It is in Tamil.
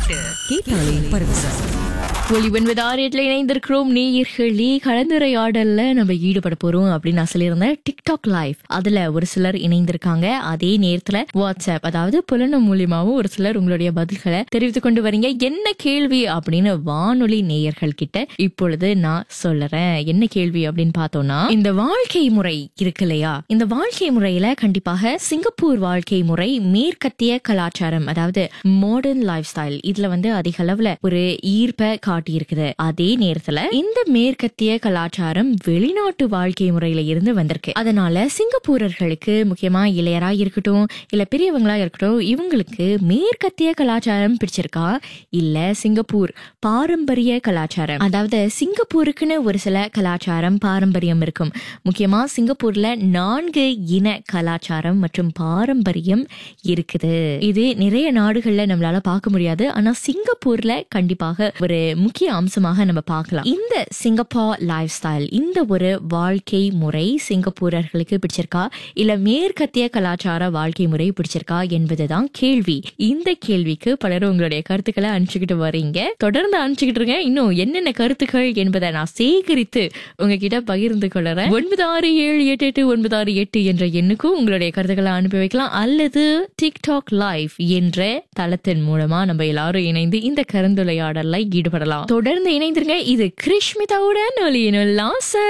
கேட்டாலே பரவசம் ஒளிவன் வித் ஆரியட்ல இணைந்திருக்கிறோம் நேயர்களே கலந்துரையாடல்ல நம்ம ஈடுபட போறோம் அப்படின்னு நான் சொல்லியிருந்தேன் டிக்டாக் லைவ் அதுல ஒரு சிலர் இணைந்திருக்காங்க அதே நேரத்துல வாட்ஸ்அப் அதாவது புலனம் மூலியமாவும் ஒரு சிலர் உங்களுடைய பதில்களை தெரிவித்து கொண்டு வரீங்க என்ன கேள்வி அப்படின்னு வானொலி நேயர்கள் கிட்ட இப்பொழுது நான் சொல்லுறேன் என்ன கேள்வி அப்படின்னு பார்த்தோம்னா இந்த வாழ்க்கை முறை இருக்கு இல்லையா இந்த வாழ்க்கை முறையில கண்டிப்பாக சிங்கப்பூர் வாழ்க்கை முறை மேற்கத்திய கலாச்சாரம் அதாவது மாடர்ன் லைஃப் ஸ்டைல் இதுல வந்து அதிக அளவுல ஒரு ஈர்ப்பை காட்டி இருக்குது அதே நேரத்துல இந்த மேற்கத்திய கலாச்சாரம் வெளிநாட்டு வாழ்க்கை முறையில இருந்து வந்திருக்கு அதனால சிங்கப்பூரர்களுக்கு முக்கியமா இளையரா இருக்கட்டும் இல்ல பெரியவங்களா இருக்கட்டும் இவங்களுக்கு மேற்கத்திய கலாச்சாரம் பிடிச்சிருக்கா இல்ல சிங்கப்பூர் பாரம்பரிய கலாச்சாரம் அதாவது சிங்கப்பூருக்குன்னு ஒரு சில கலாச்சாரம் பாரம்பரியம் இருக்கும் முக்கியமா சிங்கப்பூர்ல நான்கு இன கலாச்சாரம் மற்றும் பாரம்பரியம் இருக்குது இது நிறைய நாடுகள்ல நம்மளால பார்க்க முடியாது ஆனா சிங்கப்பூர்ல கண்டிப்பாக ஒரு முக்கிய அம்சமாக நம்ம பார்க்கலாம் இந்த சிங்கப்பூர் லைஃப் ஸ்டைல் இந்த ஒரு வாழ்க்கை முறை சிங்கப்பூரர்களுக்கு பிடிச்சிருக்கா இல்ல மேற்கத்திய கலாச்சார வாழ்க்கை முறை பிடிச்சிருக்கா என்பதுதான் கேள்வி இந்த கேள்விக்கு பலரும் உங்களுடைய கருத்துக்களை அனுப்பிச்சுக்கிட்டு வரீங்க தொடர்ந்து அனுப்பிச்சுக்கிட்டு இருங்க இன்னும் என்னென்ன கருத்துக்கள் என்பதை நான் சேகரித்து உங்ககிட்ட பகிர்ந்து கொள்றேன் ஒன்பது ஆறு ஏழு எட்டு எட்டு ஒன்பது ஆறு எட்டு என்ற எண்ணுக்கும் உங்களுடைய கருத்துக்களை அனுப்பி வைக்கலாம் அல்லது டிக்டாக் லைவ் என்ற தளத்தின் மூலமா நம்ம எல்லாரும் இணைந்து இந்த கருந்துரையாடல்ல ஈடுபடலாம் தொடர்ந்து இணைந்திருங்க இது கிருஷ்மிதாவுடன் ஒலியினுள் லாசர்